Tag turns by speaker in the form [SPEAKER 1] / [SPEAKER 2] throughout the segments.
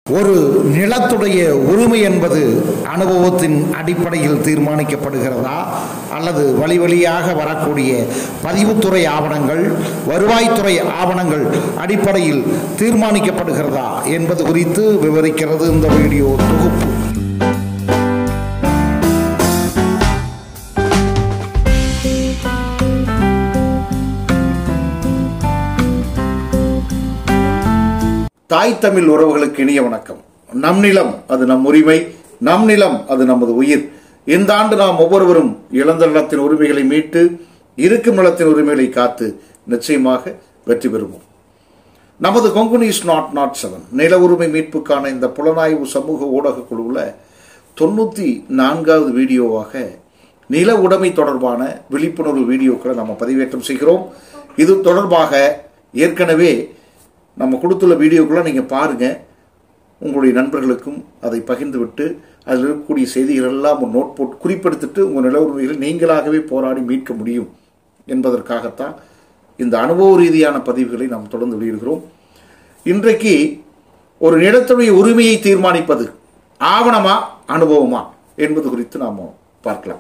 [SPEAKER 1] ஒரு நிலத்துடைய உரிமை என்பது அனுபவத்தின் அடிப்படையில் தீர்மானிக்கப்படுகிறதா அல்லது வழி வழியாக வரக்கூடிய பதிவுத்துறை ஆவணங்கள் வருவாய்த்துறை ஆவணங்கள் அடிப்படையில் தீர்மானிக்கப்படுகிறதா என்பது குறித்து விவரிக்கிறது இந்த வீடியோ தொகுப்பு தாய் தமிழ் உறவுகளுக்கு இனிய வணக்கம் நம் நிலம் அது நம் உரிமை நம் நிலம் அது நமது உயிர் இந்த ஆண்டு நாம் ஒவ்வொருவரும் இழந்த நிலத்தின் உரிமைகளை மீட்டு இருக்கும் நிலத்தின் உரிமைகளை காத்து நிச்சயமாக வெற்றி பெறுவோம் நமது கொங்குனி இஸ் நாட் நாட் செவன் நில உரிமை மீட்புக்கான இந்த புலனாய்வு சமூக ஊடக குழுவில் தொண்ணூற்றி நான்காவது வீடியோவாக நில உடைமை தொடர்பான விழிப்புணர்வு வீடியோக்களை நம்ம பதிவேற்றம் செய்கிறோம் இது தொடர்பாக ஏற்கனவே நம்ம கொடுத்துள்ள வீடியோக்களை நீங்கள் பாருங்கள் உங்களுடைய நண்பர்களுக்கும் அதை பகிர்ந்துவிட்டு அதில் இருக்கக்கூடிய செய்திகள் எல்லாம் ஒரு நோட் போட்டு குறிப்பெடுத்துட்டு உங்கள் நில உரிமைகளை நீங்களாகவே போராடி மீட்க முடியும் என்பதற்காகத்தான் இந்த அனுபவ ரீதியான பதிவுகளை நாம் தொடர்ந்து வெளியிடுகிறோம் இன்றைக்கு ஒரு நிலத்துடைய உரிமையை தீர்மானிப்பது ஆவணமா அனுபவமா என்பது குறித்து நாம் பார்க்கலாம்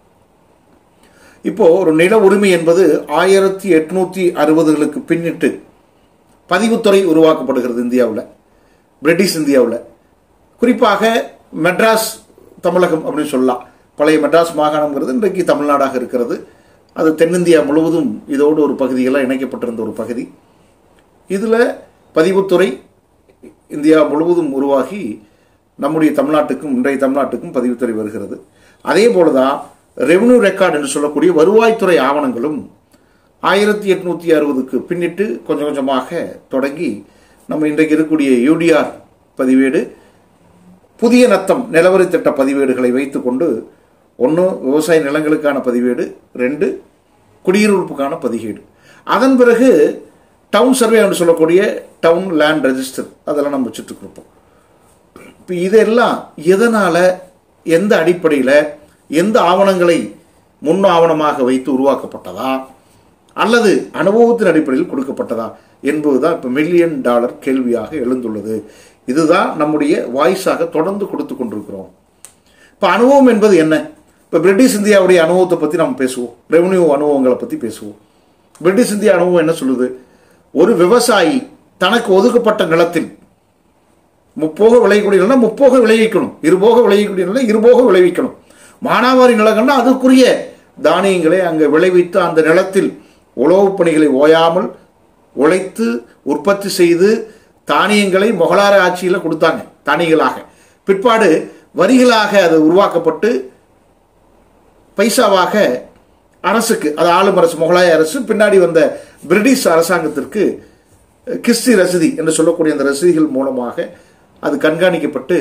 [SPEAKER 1] இப்போ ஒரு நில உரிமை என்பது ஆயிரத்தி எட்நூத்தி அறுபதுகளுக்கு பின்னிட்டு பதிவுத்துறை உருவாக்கப்படுகிறது இந்தியாவில் பிரிட்டிஷ் இந்தியாவில் குறிப்பாக மெட்ராஸ் தமிழகம் அப்படின்னு சொல்லலாம் பழைய மெட்ராஸ் மாகாணம்ங்கிறது இன்றைக்கு தமிழ்நாடாக இருக்கிறது அது தென்னிந்தியா முழுவதும் இதோடு ஒரு பகுதியெல்லாம் இணைக்கப்பட்டிருந்த ஒரு பகுதி இதில் பதிவுத்துறை இந்தியா முழுவதும் உருவாகி நம்முடைய தமிழ்நாட்டுக்கும் இன்றைய தமிழ்நாட்டுக்கும் பதிவுத்துறை வருகிறது அதே போல தான் ரெவன்யூ ரெக்கார்டு என்று சொல்லக்கூடிய வருவாய்த்துறை ஆவணங்களும் ஆயிரத்தி எட்நூற்றி அறுபதுக்கு பின்னிட்டு கொஞ்சம் கொஞ்சமாக தொடங்கி நம்ம இன்றைக்கு இருக்கக்கூடிய யூடிஆர் பதிவேடு புதிய நத்தம் நிலவரி திட்ட பதிவேடுகளை வைத்துக்கொண்டு ஒன்று விவசாய நிலங்களுக்கான பதிவேடு ரெண்டு குடியிருப்புக்கான பதிவேடு அதன் பிறகு டவுன் சர்வே என்று சொல்லக்கூடிய டவுன் லேண்ட் ரெஜிஸ்டர் அதெல்லாம் நம்ம வச்சுட்டு கொடுப்போம் இப்போ இதெல்லாம் எதனால் எந்த அடிப்படையில் எந்த ஆவணங்களை முன் ஆவணமாக வைத்து உருவாக்கப்பட்டதா அல்லது அனுபவத்தின் அடிப்படையில் கொடுக்கப்பட்டதா என்பதுதான் இப்போ மில்லியன் டாலர் கேள்வியாக எழுந்துள்ளது இதுதான் நம்முடைய வாய்ஸாக தொடர்ந்து கொடுத்து கொண்டிருக்கிறோம் இப்போ அனுபவம் என்பது என்ன இப்போ பிரிட்டிஷ் இந்தியாவுடைய அனுபவத்தை பற்றி நம்ம பேசுவோம் ரெவன்யூ அனுபவங்களை பற்றி பேசுவோம் பிரிட்டிஷ் இந்தியா அனுபவம் என்ன சொல்லுது ஒரு விவசாயி தனக்கு ஒதுக்கப்பட்ட நிலத்தில் முப்போக விளையக்கூடிய நிலம் முப்போக விளைவிக்கணும் இருபோக விளையக்கூடிய நிலம் இருபோக விளைவிக்கணும் மானாவாரி நிலங்கள்னா அதுக்குரிய தானியங்களை அங்கே விளைவித்து அந்த நிலத்தில் உழவுப் பணிகளை ஓயாமல் உழைத்து உற்பத்தி செய்து தானியங்களை முகலார ஆட்சியில் கொடுத்தாங்க தானியங்களாக பிற்பாடு வரிகளாக அது உருவாக்கப்பட்டு பைசாவாக அரசுக்கு அது ஆளும் அரசு முகலாய அரசு பின்னாடி வந்த பிரிட்டிஷ் அரசாங்கத்திற்கு கிஸ்தி ரசீதி என்று சொல்லக்கூடிய அந்த ரசீதிகள் மூலமாக அது கண்காணிக்கப்பட்டு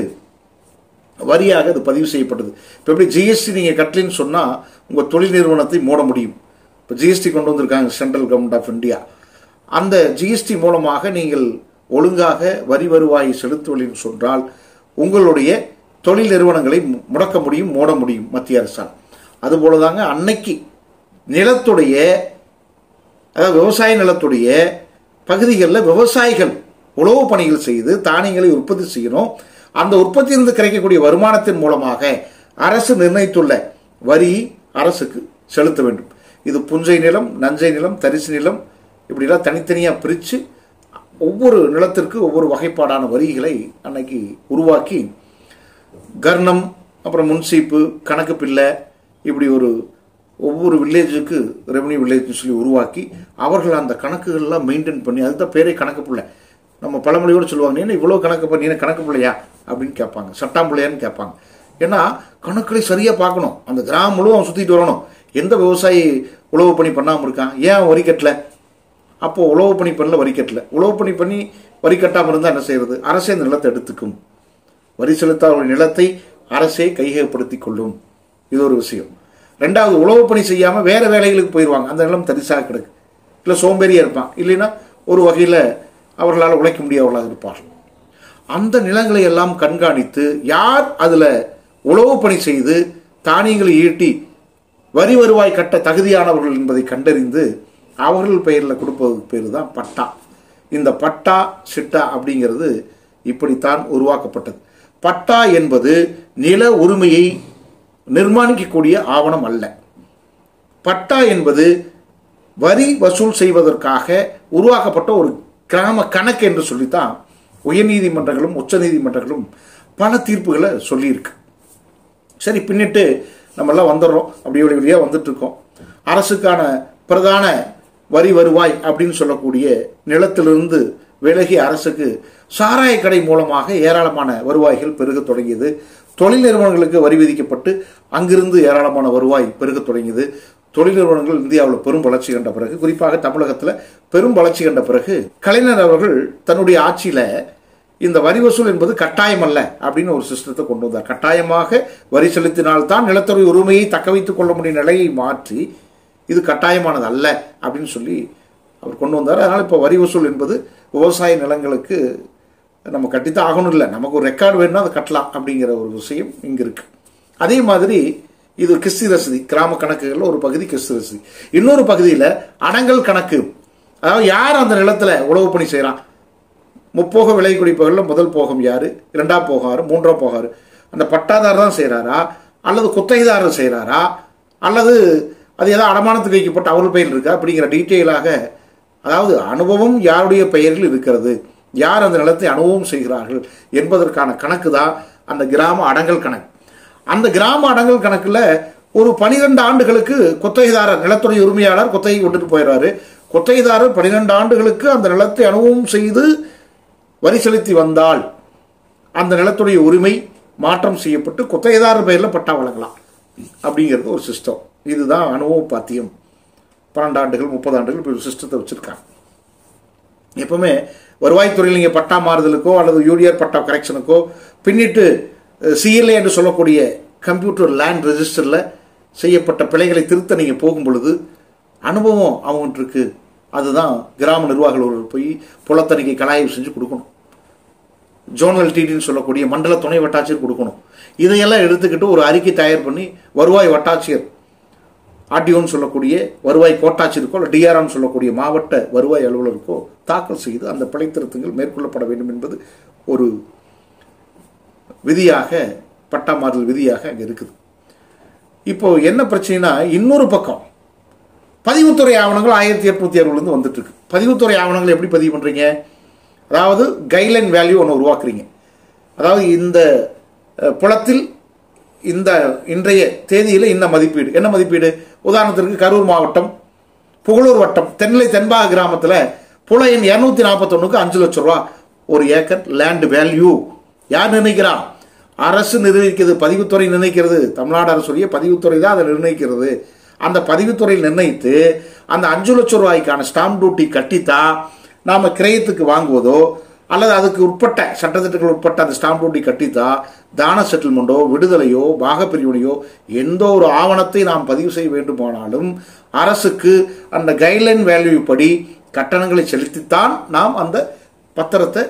[SPEAKER 1] வரியாக அது பதிவு செய்யப்பட்டது இப்போ எப்படி ஜிஎஸ்டி நீங்கள் கட்டலின்னு சொன்னால் உங்கள் தொழில் நிறுவனத்தை மூட முடியும் இப்போ ஜிஎஸ்டி கொண்டு வந்திருக்காங்க சென்ட்ரல் கவர்மெண்ட் ஆஃப் இந்தியா அந்த ஜிஎஸ்டி மூலமாக நீங்கள் ஒழுங்காக வரி வருவாயை செலுத்துவதின்னு சொன்னால் உங்களுடைய தொழில் நிறுவனங்களை முடக்க முடியும் மூட முடியும் மத்திய அரசால் அதுபோல தாங்க அன்னைக்கு நிலத்துடைய அதாவது விவசாய நிலத்துடைய பகுதிகளில் விவசாயிகள் உழவு பணிகள் செய்து தானியங்களை உற்பத்தி செய்யணும் அந்த உற்பத்தியிலிருந்து கிடைக்கக்கூடிய வருமானத்தின் மூலமாக அரசு நிர்ணயித்துள்ள வரி அரசுக்கு செலுத்த வேண்டும் இது புஞ்சை நிலம் நஞ்சை நிலம் தரிசு நிலம் இப்படிலாம் தனித்தனியாக பிரித்து ஒவ்வொரு நிலத்திற்கு ஒவ்வொரு வகைப்பாடான வரிகளை அன்னைக்கு உருவாக்கி கர்ணம் அப்புறம் முன்சீப்பு கணக்கு பிள்ளை இப்படி ஒரு ஒவ்வொரு வில்லேஜுக்கு ரெவன்யூ வில்லேஜ்னு சொல்லி உருவாக்கி அவர்கள் அந்த கணக்குகள்லாம் மெயின்டைன் பண்ணி அதுதான் பேரே கணக்கு பிள்ளை நம்ம பழமொழியோடு சொல்லுவாங்க நீ இவ்வளோ கணக்கு பண்ணி கணக்கு பிள்ளையா அப்படின்னு கேட்பாங்க சட்டாம்பிள்ளையான்னு கேட்பாங்க ஏன்னா கணக்குகளை சரியாக பார்க்கணும் அந்த கிராமம் முழுவதும் சுற்றிட்டு வரணும் எந்த விவசாயி உழவு பணி பண்ணாமல் இருக்கான் ஏன் வரி கட்டல அப்போது உழவு பணி பண்ணல வரி கட்டல உழவு பணி பண்ணி வரி கட்டாமல் இருந்தால் என்ன செய்யறது அரசே அந்த நிலத்தை எடுத்துக்கும் வரி செலுத்தாத நிலத்தை அரசே கையகப்படுத்தி கொள்ளும் இது ஒரு விஷயம் ரெண்டாவது உழவு பணி செய்யாமல் வேறு வேலைகளுக்கு போயிடுவாங்க அந்த நிலம் தரிசாக கிடக்கு இல்லை சோம்பேறியாக இருப்பான் இல்லைன்னா ஒரு வகையில் அவர்களால் உழைக்க முடியாதவர்களாக இருப்பார்கள் அந்த நிலங்களை எல்லாம் கண்காணித்து யார் அதில் உழவு பணி செய்து தானியங்களை ஈட்டி வரி வருவாய் கட்ட தகுதியானவர்கள் என்பதை கண்டறிந்து அவர்கள் பெயரில் கொடுப்பதுக்கு பேர் தான் பட்டா இந்த பட்டா சிட்டா அப்படிங்கிறது இப்படித்தான் உருவாக்கப்பட்டது பட்டா என்பது நில உரிமையை நிர்மாணிக்கக்கூடிய ஆவணம் அல்ல பட்டா என்பது வரி வசூல் செய்வதற்காக உருவாக்கப்பட்ட ஒரு கிராம கணக்கு என்று சொல்லித்தான் உயர்நீதிமன்றங்களும் உச்சநீதிமன்றங்களும் பல தீர்ப்புகளை சொல்லியிருக்கு சரி பின்னிட்டு நம்மெல்லாம் வந்துடுறோம் அப்படி வழி வழியாக வந்துட்டு இருக்கோம் அரசுக்கான பிரதான வரி வருவாய் அப்படின்னு சொல்லக்கூடிய நிலத்திலிருந்து விலகி அரசுக்கு சாராய கடை மூலமாக ஏராளமான வருவாய்கள் பெருக தொடங்கியது தொழில் நிறுவனங்களுக்கு வரி விதிக்கப்பட்டு அங்கிருந்து ஏராளமான வருவாய் பெருக தொடங்கியது தொழில் நிறுவனங்கள் இந்தியாவில் பெரும் வளர்ச்சி கண்ட பிறகு குறிப்பாக தமிழகத்தில் பெரும் வளர்ச்சி கண்ட பிறகு கலைஞர் அவர்கள் தன்னுடைய ஆட்சியில் இந்த வரி வசூல் என்பது கட்டாயம் அல்ல அப்படின்னு ஒரு சிஸ்டத்தை கொண்டு வந்தார் கட்டாயமாக வரி செலுத்தினால்தான் நிலத்துறை உரிமையை தக்க வைத்துக் கொள்ள முடியும் நிலையை மாற்றி இது கட்டாயமானது அல்ல அப்படின்னு சொல்லி அவர் கொண்டு வந்தார் அதனால் இப்போ வரி வசூல் என்பது விவசாய நிலங்களுக்கு நம்ம கட்டித்தான் ஆகணும் இல்லை நமக்கு ஒரு ரெக்கார்டு வேணும்னா அதை கட்டலாம் அப்படிங்கிற ஒரு விஷயம் இங்கே இருக்கு அதே மாதிரி இது கிஸ்தி ரசதி கிராம கணக்குகளில் ஒரு பகுதி கிஸ்தி ரசதி இன்னொரு பகுதியில் அடங்கல் கணக்கு அதாவது யார் அந்த நிலத்தில் உழவு பணி செய்கிறான் முப்போக விலை குடிப்பவர்களில் முதல் போகம் யாரு இரண்டாம் போகாரு மூன்றாம் போகாரு அந்த பட்டாதார் தான் செய்கிறாரா அல்லது குத்தகைதாரர் செய்கிறாரா அல்லது அது ஏதோ அடமானத்துக்கு வைக்கப்பட்ட அவர் பெயரில் இருக்கா அப்படிங்கிற டீட்டெயிலாக அதாவது அனுபவம் யாருடைய பெயரில் இருக்கிறது யார் அந்த நிலத்தை அனுபவம் செய்கிறார்கள் என்பதற்கான கணக்கு தான் அந்த கிராம அடங்கல் கணக்கு அந்த கிராம அடங்கல் கணக்கில் ஒரு பனிரெண்டு ஆண்டுகளுக்கு குத்தகைதாரர் நிலத்துறை உரிமையாளர் குத்தகை விட்டுட்டு போயிடுறாரு குத்தகைதாரர் பனிரெண்டு ஆண்டுகளுக்கு அந்த நிலத்தை அனுபவம் செய்து வரி செலுத்தி வந்தால் அந்த நிலத்துடைய உரிமை மாற்றம் செய்யப்பட்டு குத்தகைதாரர் பெயரில் பட்டா வழங்கலாம் அப்படிங்கிறது ஒரு சிஸ்டம் இதுதான் அனுபவ பாத்தியம் பன்னெண்டு ஆண்டுகள் முப்பது ஆண்டுகள் இப்படி ஒரு சிஸ்டத்தை வச்சுருக்காங்க எப்பவுமே வருவாய்த்துறையில் நீங்கள் பட்டா மாறுதலுக்கோ அல்லது யூடிஆர் பட்டா கரெக்ஷனுக்கோ பின்னிட்டு சிஎல்ஏ என்று சொல்லக்கூடிய கம்ப்யூட்டர் லேண்ட் ரெஜிஸ்டரில் செய்யப்பட்ட பிழைகளை திருத்த நீங்கள் போகும் பொழுது அனுபவம் அவங்ககிட்ட இருக்கு அதுதான் கிராம நிர்வாகிகள் போய் புலத்தணிக்கை கலாய்வு செஞ்சு கொடுக்கணும் ஜோனல் டிடின்னு சொல்லக்கூடிய மண்டல துணை வட்டாட்சியர் கொடுக்கணும் இதையெல்லாம் எடுத்துக்கிட்டு ஒரு அறிக்கை தயார் பண்ணி வருவாய் வட்டாட்சியர் ஆர்டிஓன்னு சொல்லக்கூடிய வருவாய் கோட்டாட்சியருக்கோ இல்லை டிஆர்ஆன்னு சொல்லக்கூடிய மாவட்ட வருவாய் அலுவலருக்கோ தாக்கல் செய்து அந்த பிழை திருத்தங்கள் மேற்கொள்ளப்பட வேண்டும் என்பது ஒரு விதியாக பட்டா மாறுதல் விதியாக அங்கே இருக்குது இப்போ என்ன பிரச்சனைனா இன்னொரு பக்கம் பதிவுத்துறை ஆவணங்கள் ஆயிரத்தி எட்நூத்தி அறுபதுலேருந்து வந்துட்டு இருக்கு பதிவுத்துறை ஆவணங்கள் எப்படி பதிவு பண்ணுறீங்க அதாவது கைட்லைன் வேல்யூ ஒன்று உருவாக்குறீங்க அதாவது இந்த அஹ், புலத்தில் இந்த இன்றைய தேதியில் இந்த மதிப்பீடு என்ன மதிப்பீடு உதாரணத்திற்கு கரூர் மாவட்டம் புகழூர் வட்டம் தென்னிலை தென்பாக கிராமத்தில் புல எண் இரநூத்தி நாற்பத்தொன்னுக்கு அஞ்சு லட்சம் ரூபா ஒரு ஏக்கர் லேண்ட் வேல்யூ யார் நிர்ணயிக்கிறான் அரசு நிர்ணயிக்கிறது பதிவுத்துறை நிர்ணயிக்கிறது தமிழ்நாடு அரசுடைய பதிவுத்துறை தான் அதை நிர்ணயிக்கிறது அந்த பதிவுத்துறை நிர்ணயித்து அந்த அஞ்சு லட்சம் ரூபாய்க்கான ஸ்டாம்ப் டியூட்டி கட்டித்தான் நாம் கிரயத்துக்கு வாங்குவதோ அல்லது அதுக்கு உட்பட்ட சட்டத்திட்டங்கள் உட்பட்ட அந்த ஸ்டாம்ப் டியூட்டி கட்டித்தா தான செட்டில்மெண்ட்டோ விடுதலையோ பாகப்பிரிவினையோ எந்த ஒரு ஆவணத்தை நாம் பதிவு செய்ய வேண்டுமானாலும் அரசுக்கு அந்த கைட்லைன் வேல்யூ படி கட்டணங்களை செலுத்தித்தான் நாம் அந்த பத்திரத்தை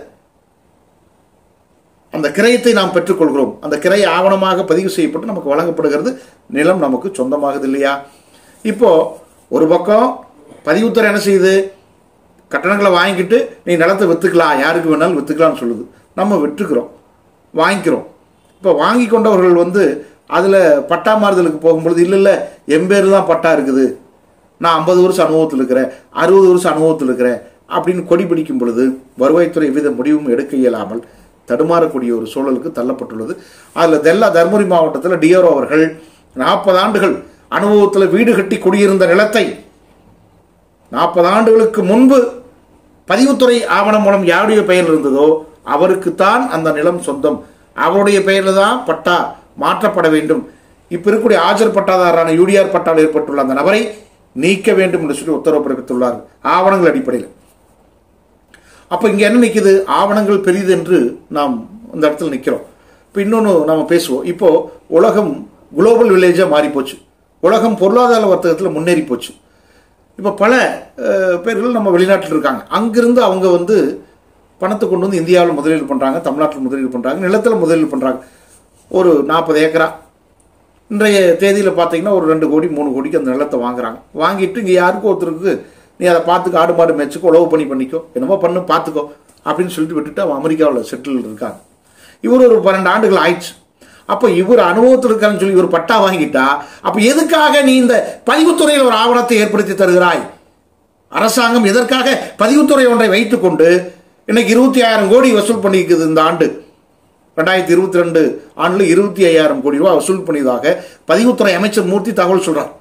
[SPEAKER 1] அந்த கிரயத்தை நாம் பெற்றுக்கொள்கிறோம் அந்த கிரைய ஆவணமாக பதிவு செய்யப்பட்டு நமக்கு வழங்கப்படுகிறது நிலம் நமக்கு சொந்தமாகுது இல்லையா இப்போ ஒரு பக்கம் பதிவுத்துறை என்ன செய்யுது கட்டணங்களை வாங்கிக்கிட்டு நீ நிலத்தை விற்றுக்கலாம் யாருக்கு வேணாலும் விற்றுக்கலாம்னு சொல்லுது நம்ம விற்றுக்கிறோம் வாங்கிக்கிறோம் இப்போ வாங்கி கொண்டவர்கள் வந்து அதில் பட்டா மாறுதலுக்கு போகும்பொழுது இல்லை இல்லை என் பேர் தான் பட்டா இருக்குது நான் ஐம்பது வருஷம் அனுபவத்தில் இருக்கிறேன் அறுபது வருஷம் அனுபவத்தில் இருக்கிறேன் அப்படின்னு கொடி பிடிக்கும் பொழுது வருவாய்த்துறை எவ்வித முடிவும் எடுக்க இயலாமல் தடுமாறக்கூடிய ஒரு சூழலுக்கு தள்ளப்பட்டுள்ளது அதில் தெல்லா தருமபுரி மாவட்டத்தில் டிஆர்ஓ அவர்கள் நாற்பது ஆண்டுகள் அனுபவத்தில் வீடு கட்டி குடியிருந்த நிலத்தை நாற்பது ஆண்டுகளுக்கு முன்பு பதிவுத்துறை ஆவணம் மூலம் யாருடைய பெயர் இருந்ததோ அவருக்குத்தான் அந்த நிலம் சொந்தம் அவருடைய பெயரில் தான் பட்டா மாற்றப்பட வேண்டும் இப்போ இருக்கக்கூடிய ஆஜர் பட்டாதாரான யூடிஆர் பட்டாவில் ஏற்பட்டுள்ள அந்த நபரை நீக்க வேண்டும் என்று சொல்லி உத்தரவு பிறப்பித்துள்ளார் ஆவணங்கள் அடிப்படையில் அப்போ இங்கே என்ன நிற்குது ஆவணங்கள் பெரிது என்று நாம் இந்த இடத்துல நிற்கிறோம் இப்போ இன்னொன்று நம்ம பேசுவோம் இப்போ உலகம் குளோபல் வில்லேஜாக மாறி போச்சு உலகம் பொருளாதார வர்த்தகத்தில் முன்னேறி போச்சு இப்போ பல அஹ், பேர்கள் நம்ம வெளிநாட்டில் இருக்காங்க அங்கிருந்து அவங்க வந்து பணத்தை கொண்டு வந்து இந்தியாவில் முதலீடு பண்ணுறாங்க தமிழ்நாட்டில் முதலீடு பண்ணுறாங்க நிலத்தில் முதலீடு பண்ணுறாங்க ஒரு நாற்பது ஏக்கரா இன்றைய தேதியில் பார்த்தீங்கன்னா ஒரு ரெண்டு கோடி மூணு கோடிக்கு அந்த நிலத்தை வாங்குறாங்க வாங்கிட்டு இங்கே யாருக்கும் ஒருத்தருக்கு நீ அதை பார்த்துக்க ஆடு மாடு மேய்ச்சிக்கோ உழவு பண்ணி பண்ணிக்கோ என்னமோ பண்ணு பார்த்துக்கோ அப்படின்னு சொல்லிட்டு விட்டுட்டு அவன் அமெரிக்காவில் செட்டில் இருக்காங்க இவர் ஒரு பன்னெண்டு ஆண்டுகள் ஆயிடுச்சு அப்போ இவர் அனுபவத்தில் இருக்கான்னு சொல்லி இவர் பட்டா வாங்கிட்டா அப்போ எதுக்காக நீ இந்த பதிவுத்துறையில் ஒரு ஆவணத்தை ஏற்படுத்தி தருகிறாய் அரசாங்கம் எதற்காக பதிவுத்துறை ஒன்றை வைத்துக்கொண்டு இன்னைக்கு இருபத்தி ஆயிரம் கோடி வசூல் பண்ணிக்குது இந்த ஆண்டு ரெண்டாயிரத்தி இருபத்தி ரெண்டு ஆண்டில் இருபத்தி ஐயாயிரம் கோடி ரூபாய் வசூல் பண்ணியதாக பதிவுத்துறை அமைச்சர் மூர்த்தி தகவல் சொல்றார்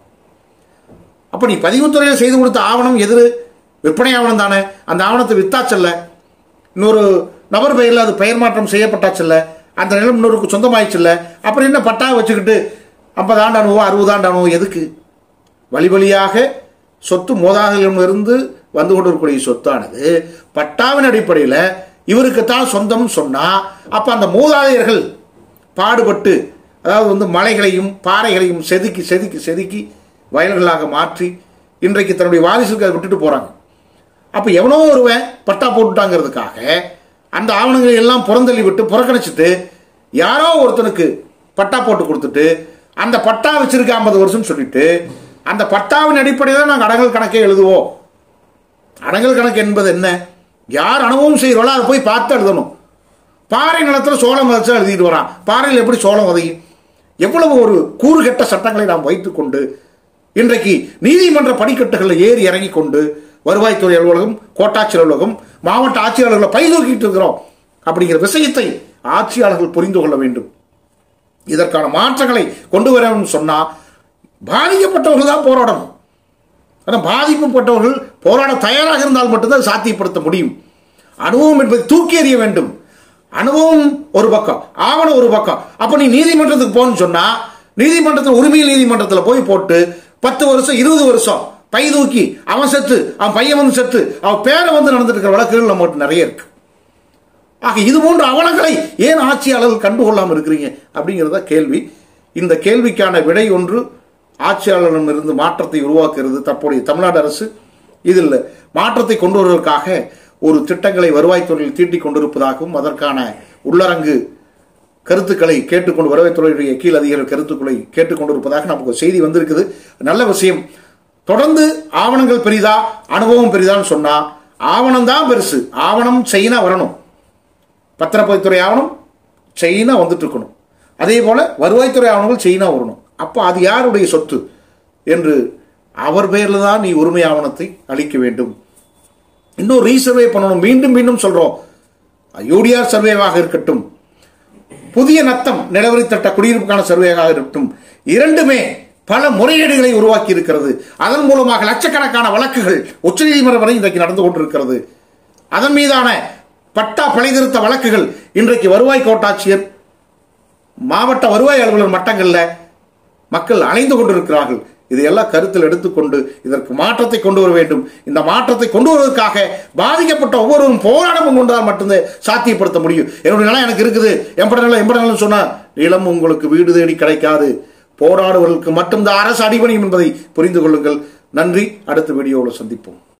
[SPEAKER 1] அப்ப நீ பதிவுத்துறையில் செய்து கொடுத்த ஆவணம் எதிர் விற்பனை ஆவணம் தானே அந்த ஆவணத்தை வித்தாச்சல்ல இன்னொரு நபர் பெயரில் அது பெயர் மாற்றம் செய்யப்பட்டாச்சல்ல அந்த நிலம் இன்னொருக்கு சொந்தமாயிடுச்சுல்ல அப்புறம் என்ன பட்டா வச்சுக்கிட்டு ஐம்பது ஆண்டு அனுபவம் அறுபது ஆண்டு அனுபவம் எதுக்கு வழி வழியாக சொத்து மூதாதையிலிருந்து வந்து கொண்டிருக்கக்கூடிய சொத்தானது பட்டாவின் அடிப்படையில் இவருக்குத்தான் சொந்தம் சொன்னா அப்ப அந்த மூதாதையர்கள் பாடுபட்டு அதாவது வந்து மலைகளையும் பாறைகளையும் செதுக்கி செதுக்கி செதுக்கி வயல்களாக மாற்றி இன்றைக்கு தன்னுடைய வாரிசுக்கு அதை விட்டுட்டு போறாங்க அப்ப எவனோ ஒருவன் பட்டா போட்டுட்டாங்கிறதுக்காக அந்த ஆவணங்களை எல்லாம் புறந்தள்ளி விட்டு புறக்கணிச்சிட்டு யாரோ ஒருத்தனுக்கு பட்டா போட்டு கொடுத்துட்டு அந்த பட்டா வச்சிருக்க ஐம்பது வருஷம் சொல்லிட்டு அந்த பட்டாவின் அடிப்படையில் நாங்கள் அடங்கல் கணக்கே எழுதுவோம் அடங்கல் கணக்கு என்பது என்ன யார் அனுபவம் செய்கிறோளோ அதை போய் பார்த்து எழுதணும் பாறை நிலத்தில் சோளம் விதைச்சா எழுதிட்டு வரான் பாறையில் எப்படி சோளம் உதயும் எவ்வளவு ஒரு கூறுகெட்ட சட்டங்களை நாம் வைத்துக்கொண்டு இன்றைக்கு நீதிமன்ற படிக்கட்டுகளில் ஏறி இறங்கி கொண்டு வருவாய்த்துறை அலுவலகம் கோட்டாட்சியர் அலுவலகம் மாவட்ட ஆட்சியாளர்களை பை தூக்கிட்டு இருக்கிறோம் அப்படிங்கிற விஷயத்தை ஆட்சியாளர்கள் புரிந்து கொள்ள வேண்டும் இதற்கான மாற்றங்களை கொண்டு வரணும்னு சொன்னா பாதிக்கப்பட்டவர்கள் தான் போராடணும் ஆனால் பாதிக்கப்பட்டவர்கள் போராட தயாராக இருந்தால் மட்டும்தான் சாத்தியப்படுத்த முடியும் அனுபவம் என்பதை தூக்கி எறிய வேண்டும் அனுபவம் ஒரு பக்கம் ஆவணம் ஒரு பக்கம் அப்ப நீ நீதிமன்றத்துக்கு போன்னு சொன்னா நீதிமன்றத்தில் உரிமையில் நீதிமன்றத்தில் போய் போட்டு பத்து வருஷம் இருபது வருஷம் பை தூக்கி அவன் செத்து அவன் பையன் வந்து செத்து அவன் பேரை வந்து நடந்துட்டு இருக்கிற வழக்குகள் நம்மகிட்ட நிறைய இருக்கு ஆக இது போன்ற அவலங்களை ஏன் ஆட்சியாளர்கள் கண்டுகொள்ளாமல் இருக்கிறீங்க அப்படிங்கிறத கேள்வி இந்த கேள்விக்கான விடை ஒன்று ஆட்சியாளரிடமிருந்து மாற்றத்தை உருவாக்குகிறது தற்போதைய தமிழ்நாடு அரசு இதில் மாற்றத்தை கொண்டு வருவதற்காக ஒரு திட்டங்களை வருவாய்த்துறையில் தீட்டிக் கொண்டிருப்பதாகவும் அதற்கான உள்ளரங்கு கருத்துக்களை கேட்டுக்கொண்டு வருவாய்த்துறையுடைய கீழ் அதிகாரிகள் கருத்துக்களை கேட்டுக்கொண்டிருப்பதாக நமக்கு ஒரு செய்தி வந்திருக்குது நல்ல விஷயம் தொடர்ந்து ஆவணங்கள் பெரிதா அனுபவம் பெரிதான்னு சொன்னா ஆவணம் தான் பெருசு ஆவணம் செய்யினா வரணும் பத்திரப்பதித்துறை ஆவணம் செயினா வந்துட்டு இருக்கணும் அதே போல வருவாய்த்துறை ஆவணங்கள் செயினா வரணும் அப்போ அது யாருடைய சொத்து என்று அவர் பெயரில் தான் நீ உரிமை ஆவணத்தை அளிக்க வேண்டும் இன்னும் ரீசர்வே பண்ணணும் மீண்டும் மீண்டும் சொல்றோம் யூடிஆர் சர்வேவாக இருக்கட்டும் புதிய நத்தம் நிலவரி திட்ட குடியிருப்புக்கான சர்வேயாக இருக்கட்டும் இரண்டுமே பல முறைகேடுகளை உருவாக்கி இருக்கிறது அதன் மூலமாக லட்சக்கணக்கான வழக்குகள் உச்சநீதிமன்றம் வரை இன்றைக்கு நடந்து கொண்டிருக்கிறது அதன் மீதான பட்டா பிழை திருத்த வழக்குகள் இன்றைக்கு வருவாய் கோட்டாட்சியர் மாவட்ட வருவாய் அலுவலர் மட்டங்களில் மக்கள் அலைந்து கொண்டிருக்கிறார்கள் இதையெல்லாம் கருத்தில் எடுத்துக்கொண்டு இதற்கு மாற்றத்தை கொண்டு வர வேண்டும் இந்த மாற்றத்தை கொண்டு வருவதற்காக பாதிக்கப்பட்ட ஒவ்வொருவரும் போராட்டம் கொண்டால் மட்டும்தான் சாத்தியப்படுத்த முடியும் என்னுடைய நிலம் எனக்கு இருக்குது எம்பட நிலம் எம்பட நிலம் சொன்னா நிலம் உங்களுக்கு வீடு தேடி கிடைக்காது போராடுவதற்கு மட்டும்தான் அரசு அடிபணியும் என்பதை புரிந்து கொள்ளுங்கள் நன்றி அடுத்த வீடியோவில் சந்திப்போம்